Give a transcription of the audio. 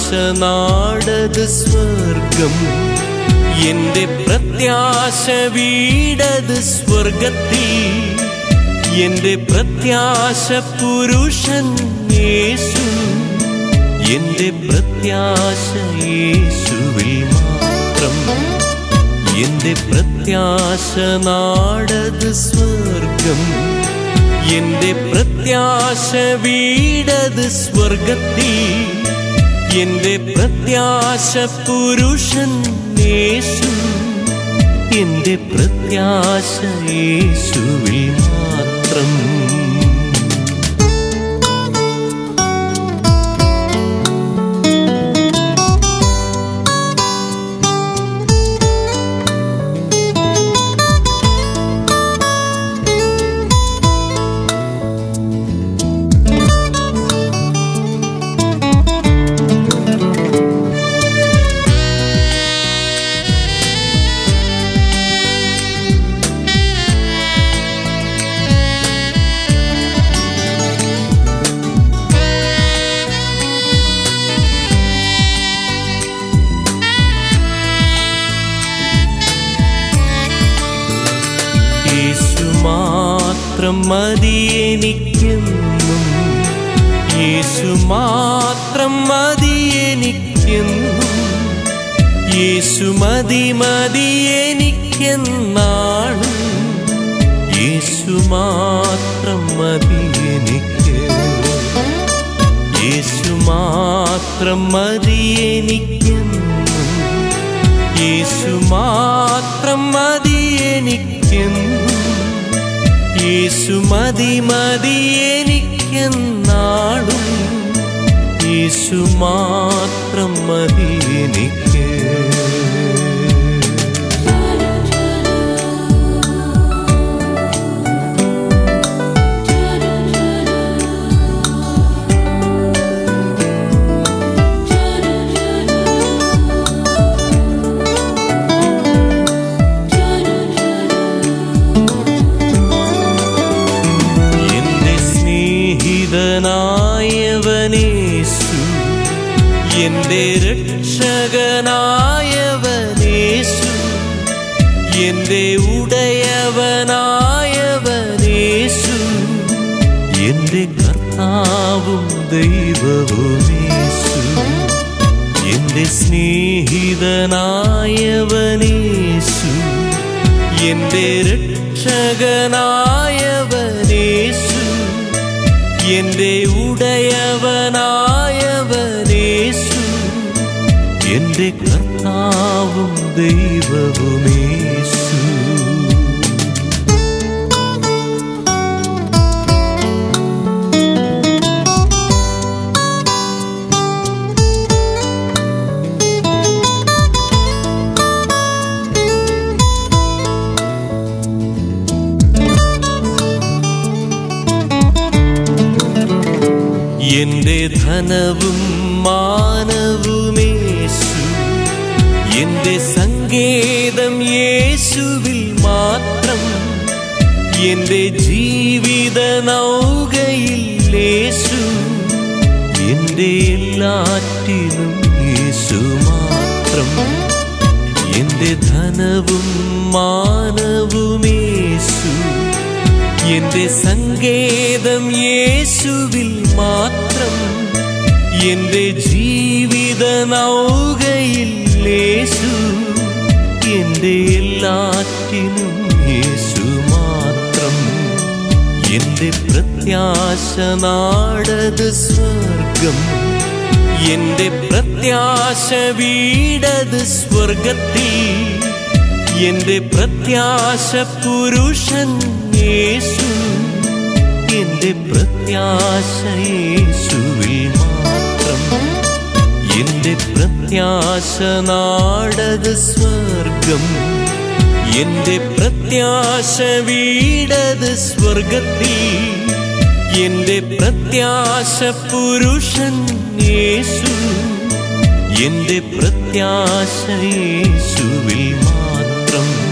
പ്രത്യാശ നാടത് സ്വർഗം എന്റെ പ്രത്യാശ വീടത് സ്വർഗത്തിൽ എന്റെ പ്രത്യാശ പുരുഷൻ യേശു എന്റെ പ്രത്യാശ യേശുവിൽ മാത്രം എന്റെ പ്രത്യാശ നാടത് സ്വർഗം എന്റെ പ്രത്യാശ വീടത് സ്വർഗത്തിൽ എന്റെ പ്രത്യാശ പുരുഷൻ യേശു എന്റെ പ്രത്യാശ യേശുവിൽ മാത്രം യേശു മാത്രം മതി എനിക്കെന്നും യേശു മാത്രം മതി എനിക്കെന്നും യേശു മതി മതി എനിക്കെന്നാളും യേശു മാത്രം മതി എനിക്ക് യേശു മാത്രം മതി എനിക്കെന്നും യേശു മാത്രം മതി എനിക്കെന്നും യേശു മതി മതി എനിക്കെന്നാളും യേശു മാത്രം മതി എനിക്ക് എന്റെ സ്നേഹിതനായവനേശു എന്റെ രക്ഷകനായവനേശു എന്റെ ഉടയവനായവനേശു എന്റെ കർത്താവും ദൈവവുമേശു എന്റെ സ്നേഹിതനായവനേശു എന്റെ രക്ഷകനായവനേശു എന്റെ ഉടയവനായവനേശു എന്റെ കർത്താവും ദൈവവുമേശു എന്റെ ധനവും മാനവുമേശു എന്റെ സങ്കേതം യേശുവിൽ മാത്രം എന്റെ ജീവിത നൗകയിൽ യേശു എന്റെ എല്ലാറ്റിനും യേശു മാത്രം എന്റെ ധനവും മാനവുമേശു എന്റെ സങ്കേതം യേശുവിൽ മാത്രം എന്റെ ജീവിത നൗകയിൽ യേശു എന്റെ എല്ലാറ്റിനും യേശു മാത്രം എന്റെ പ്രത്യാശ നാടത് സ്വർഗം എന്റെ പ്രത്യാശ വീടത് സ്വർഗത്തിൽ എന്റെ പ്രത്യാശ പുരുഷൻ യേശു എന്റെ പ്രത്യാശ യേശുവിൽ മാത്രം എന്റെ പ്രത്യാശ നാടത് സ്വർഗം എന്റെ പ്രത്യാശ വീടത് സ്വർഗത്തിൽ എന്റെ പ്രത്യാശ പുരുഷൻ യേശു എന്റെ പ്രത്യാശ യേശുവിൽ മാത്രം